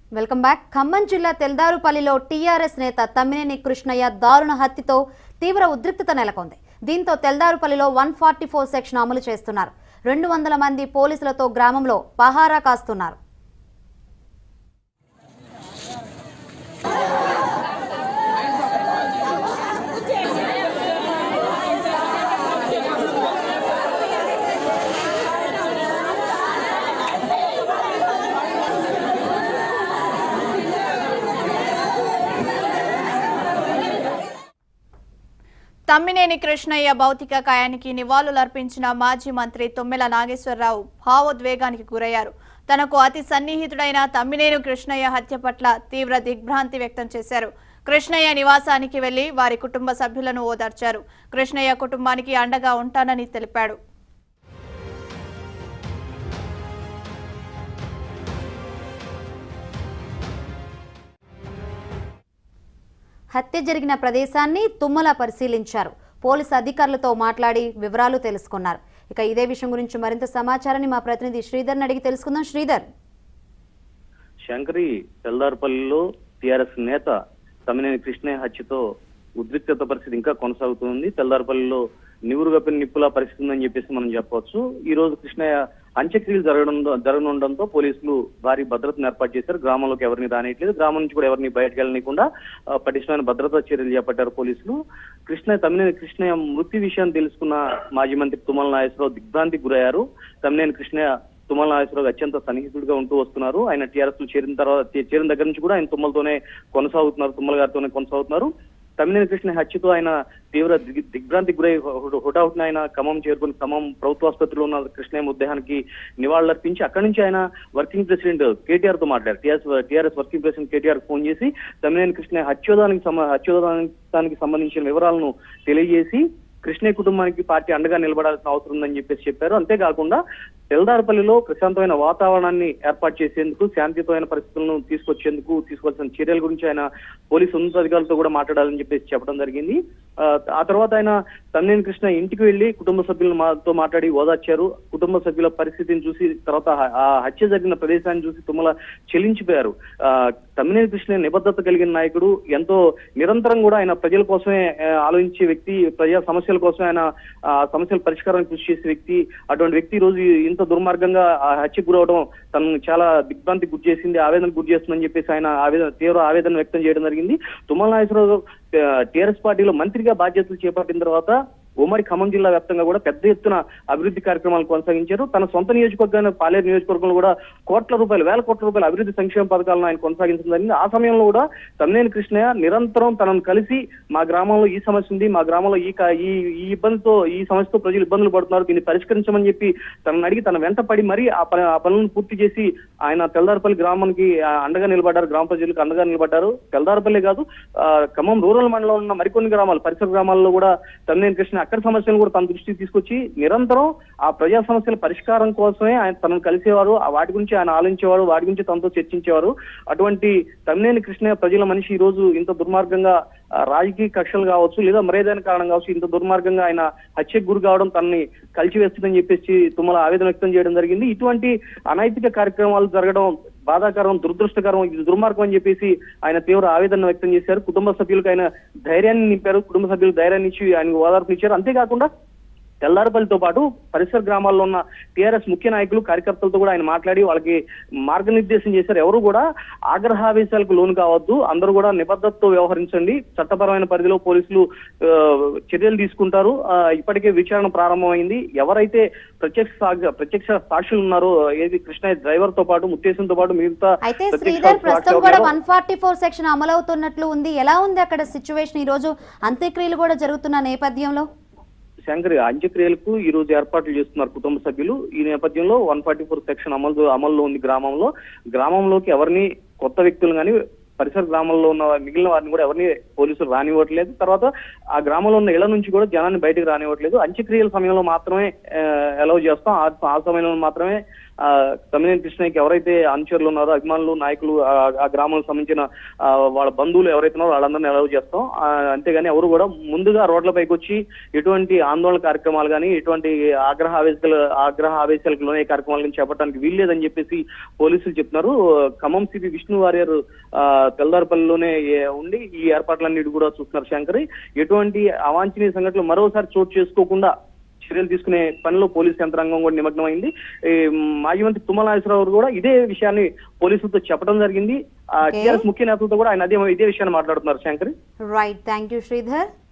Welcome back Khammam జిల్లా తెల్దారుపల్లిలో TRS నేత తమ్మినేని కృష్ణయ్య దారుణ హత్యతో తీవ్ర ఉద్రిక్తత నెలకొంది దీంతో తెల్దారుపల్లిలో వన్ ఫార్టీ ఫోర్ సెక్షన్ అమలు చేస్తున్నారు రెండు వందల మంది పోలీసులతో గ్రామంలో పహారా కాస్తున్నారు తమ్మినేని కృష్ణయ్య భౌతిక కాయానికి నివాళులర్పించిన మాజీ మంత్రి తుమ్మెల నాగేశ్వరరావు భావోద్వేగానికి గురయ్యారు తనకు అతి సన్నిహితుడైన తమ్మినేని కృష్ణయ్య హత్య పట్ల తీవ్ర దిగ్భ్రాంతి వ్యక్తం చేశారు కృష్ణయ్య నివాసానికి వెళ్లి వారి కుటుంబ సభ్యులను ఓదార్చారు కృష్ణయ్య కుటుంబానికి అండగా ఉంటానని తెలిపాడు హత్య జరిగిన ప్రదేశాన్ని తుమ్మల పరిశీలించారు పోలీసు అధికారులతో మాట్లాడి వివరాలు తెలుసుకున్నారు ఇక ఇదే విషయం గురించి మరింత సమాచారాన్ని మా ప్రతినిధి శ్రీధర్ని అడిగి తెలుసుకుందాం శ్రీధర్ శంకరి తెల్దార్పల్లిలో టిఆర్ఎస్ నేత తమ్మినేని కృష్ణయ్య హత్యతో ఉద్రిక్తత పరిస్థితి ఇంకా కొనసాగుతుంది తెల్దార్పల్లిలో నివురు గప్పిన నిప్పులా పరిస్థితి ఉందని చెప్పేసి మనం చెప్పవచ్చు ఈ రోజు కృష్ణయ్య అంత్యక్రియలు జరగడం జరగనుండడంతో పోలీసులు భారీ భద్రతను ఏర్పాటు చేశారు గ్రామంలోకి ఎవరిని రానియట్లేదు గ్రామం నుంచి కూడా ఎవరిని బయటకు వెళ్ళనీయకుండా ఆ, పటిష్టమైన భద్రతా చర్యలు చేపట్టారు పోలీసులు కృష్ణయ్య తమ్మినేని కృష్ణయ్య మృతి విషయం తెలుసుకున్న మాజీ మంత్రి తుమ్మల నాగేశ్వరరావు దిగ్భ్రాంతికి గురయ్యారు తమ్మినేని కృష్ణయ్య తుమ్మల నాగేశ్వరరావు అత్యంత సన్నిహితుడిగా ఉంటూ వస్తున్నారు ఆయన టీఆర్ఎస్ లో చేరిన తర్వాత చేరిన దగ్గర నుంచి కూడా ఆయన తుమ్మలతోనే కొనసాగుతున్నారు తుమ్మల గారితోనే కొనసాగుతున్నారు తమ్మినేని కృష్ణ హత్యతో ఆయన తీవ్ర దిగ్- దిగ్భ్రాంతికి గురై హు- హుటాహుటిన ఆయన ఖమ్మం చేరుకుని ఖమ్మం ప్రభుత్వ ఆసుపత్రిలో ఉన్న కృష్ణయ్య మృతదేహానికి నివాళులర్పించి అక్కడి నుంచి ఆయన వర్కింగ్ ప్రెసిడెంట్ కేటీఆర్ తో మాట్లాడారు TRS TRS working president KTR phone చేసి తమ్మినేని కృష్ణ హత్యోదానికి సంబ- హత్యోదానికి సంబంధించిన వివరాలను తెలియజేసి కృష్ణయ్య కుటుంబానికి పార్టీ అండగా నిలబడాల్సిన అవసరం ఉందని చెప్పేసి చెప్పారు అంతేకాకుండా తెల్దారపల్లిలో ప్రశాంతమైన వాతావరణాన్ని ఏర్పాటు చేసేందుకు శాంతియుతమైన పరిస్థితులను తీసుకొచ్చేందుకు తీసుకోవాల్సిన చర్యల గురించి ఆయన పోలీసు ఉన్నతాధికారులతో కూడా మాట్లాడాలని చెప్పేసి చెప్పడం జరిగింది ఆ, ఆ తర్వాత ఆయన తమ్మినేని కృష్ణ ఇంటికి వెళ్లి కుటుంబ సభ్యులను మాతో మాట్లాడి ఓదార్చారు కుటుంబ సభ్యుల పరిస్థితిని చూసి తర్వాత ఆ- ఆ హత్య జరిగిన ప్రదేశాన్ని చూసి తుమ్మల చెలించిపోయారు ఆ, తమ్మినేని కృష్ణ నిబద్ధత కలిగిన నాయకుడు ఎంతో నిరంతరం కూడా ఆయన ప్రజల కోసమే ఆ, ఆలోచించే వ్యక్తి ప్రజా సమస్యల కోసం ఆయన ఆ సమస్యల పరిష్కారానికి కృషి చేసే వ్యక్తి అటువంటి వ్యక్తి ఈ రోజు ఇంత దుర్మార్గంగా ఆ హత్యకు గురవడం తనను చాలా దిగ్భ్రాంతికి గురి చేసింది ఆవేదనకు గురి చేస్తుందని చెప్పేసి ఆయన ఆవేదన తీవ్ర ఆవేదన వ్యక్తం చేయడం జరిగింది తుమ్మల నాగేశ్వరరావు టీఆర్ఎస్ పార్టీలో మంత్రిగా బాధ్యతలు చేపట్టిన తర్వాత ఉమ్మడి ఖమ్మం జిల్లా వ్యాప్తంగా కూడా పెద్ద ఎత్తున అభివృద్ధి కార్యక్రమాలు కొనసాగించారు తన సొంత నియోజకవర్గాన్ని పాలేరు నియోజకవర్గంలో కూడా కోట్ల రూపాయలు వేల కోట్ల రూపాయల అభివృద్ధి సంక్షేమ పథకాలను ఆయన కొనసాగించడం జరిగింది ఆ సమయంలో కూడా తమ్మినేని కృష్ణయ్య నిరంతరం తనను కలిసి మా గ్రామంలో ఈ సమస్య ఉంది మా గ్రామంలో ఈ కా- ఈ ఈ ఇబ్బందితో ఈ సమస్యతో ప్రజలు ఇబ్బందులు పడుతున్నారు దీన్ని పరిష్కరించమని చెప్పి తనను అడిగి తన వెంట పడి మరీ ఆ పని ఆ పనులను పూర్తి చేసి ఆయన తెల్దారపల్లి గ్రామానికి ఆ, అండగా నిలబడ్డారు గ్రామ ప్రజలకు అండగా నిలబడ్డారు తెల్దారపల్లి కాదు ఆ, ఖమ్మం రూరల్ మండలంలో ఉన్న మరికొన్ని గ్రామాలు పరిసర గ్రామాల్లో కూడా తమ్మినేని కృష్ణ అక్కడి సమస్యలను కూడా తన దృష్టికి తీసుకొచ్చి నిరంతరం ఆ ప్రజా సమస్యల పరిష్కారం కోసమే ఆయన తనను కలిసేవారు ఆ వాటి గురించి ఆయన ఆలోచించేవారు వాటి గురించి తనతో చర్చించేవారు అటువంటి తమ్మినేని కృష్ణ ప్రజల మనిషి ఈ రోజు ఇంత దుర్మార్గంగా ఆ, రాజకీయ కక్షలు కావచ్చు లేదా మరేదైనా కారణం కావచ్చు ఇంత దుర్మార్గంగా ఆయన హత్యకు గురి కావడం తనని కలిసివేస్తుందని చెప్పేసి తుమ్మల ఆవేదన వ్యక్తం చేయడం జరిగింది ఇటువంటి అనైతిక కార్యక్రమాలు జరగడం బాధాకరం దురదృష్టకరం ఇది దుర్మార్గం అని చెప్పేసి ఆయన తీవ్ర ఆవేదన వ్యక్తం చేశారు కుటుంబ సభ్యులకు ఆయన ధైర్యాన్ని నింపారు కుటుంబ సభ్యులకు ధైర్యాన్ని ఇచ్చి ఆయనకు ఓదార్పు ఇచ్చారు అంతేకాకుండా తెల్లారపల్లితో పాటు పరిసర గ్రామాల్లో ఉన్న టీఆర్ఎస్ ముఖ్య నాయకులు కార్యకర్తలతో కూడా ఆయన మాట్లాడి వాళ్ళకి మార్గనిర్దేశం చేశారు ఎవరు కూడా ఆగ్రహావేశాలకు లోను కావద్దు అందరూ కూడా నిబద్ధతతో వ్యవహరించండి చట్టపరమైన పరిధిలో పోలీసులు ఆ, చర్యలు తీసుకుంటారు ఆ, ఇప్పటికే విచారణ ప్రారంభమైంది ఎవరైతే ప్రత్యక్ష సాక్షి ప్రత్యక్ష సాక్షులు ఉన్నారో ఏది కృష్ణయ్య డ్రైవర్ తో పాటు ముత్తేశంతో పాటు మిగతా అయితే ప్రత్యక్ష శ్రీధర్ ప్రస్తుతం సాక్షులు కూడా ఉన్నారో- వన్ ఫార్టీ ఫోర్ సెక్షన్ అమలవుతున్నట్లు ఉంది ఎలా ఉంది అక్కడ సిచ్యువేషన్ ఈ రోజు అంత్యక్రియలు కూడా జరుగుతున్న నేపథ్యంలో శంకర్ అంత్యక్రియలకు ఈ రోజు ఏర్పాట్లు చేస్తున్నారు కుటుంబ సభ్యులు ఈ నేపథ్యంలో వన్ ఫార్టీ ఫోర్ సెక్షన్ అమలు అమల్లో ఉంది గ్రామంలో గ్రామంలోకి ఎవరిని కొత్త వ్యక్తులు కానీ పరిసర గ్రామాల్లో ఉన్న మిగిలిన వారిని కూడా ఎవరిని పోలీసులు రానివ్వట్లేదు తర్వాత ఆ గ్రామంలో ఉన్న ఇళ్ల నుంచి కూడా జనాన్ని బయటకు రానివ్వట్లేదు అంత్యక్రియల సమయంలో మాత్రమే అలౌ చేస్తాం ఆ- ఆ సమయంలో మాత్రమే ఆ, తమ్మినేని కృష్ణయ్యకి ఎవరైతే అనుచరులు ఉన్నారో అభిమానులు నాయకులు ఆ- ఆ గ్రామానికి సంబంధించిన ఆ, వాళ్ళ బంధువులు ఎవరైతే ఉన్నారో వాళ్ళందరినీ అలవ్ చేస్తాం ఆ, అంతేగాని ఎవరు కూడా ముందుగా రోడ్లపైకి వచ్చి ఎటువంటి ఆందోళన కార్యక్రమాలు కానీ ఎటువంటి ఆగ్రహ ఆవేశాలు ఆగ్రహ ఆవేశాలకు లోనే కార్యక్రమాల నుంచి చేపట్టడానికి వీల్లేదని చెప్పేసి పోలీసులు చెప్తున్నారు ఖమ్మం సిపి విష్ణు వారియర్ ఆ, తెల్లారిపల్లిలోనే ఏ- ఉండి ఈ ఏర్పాట్లన్నిటి కూడా చూస్తున్నారు శంకర్ ఎటువంటి అవాంఛనీయ సంఘటనలు మరోసారి చోటు చేసుకోకుండా చర్యలు తీసుకునే పనిలో పోలీసు యంత్రాంగం కూడా నిమగ్నమైంది ఈ మాజీ మంత్రి తుమ్మల నాగేశ్వరరావు కూడా ఇదే విషయాన్ని పోలీసులతో చెప్పడం జరిగింది ఆ Okay. టీఆర్ఎస్ ముఖ్య నేతలతో కూడా ఆయన అదే ఇదే విషయాన్ని మాట్లాడుతున్నారు Shankar right thank you Sridhar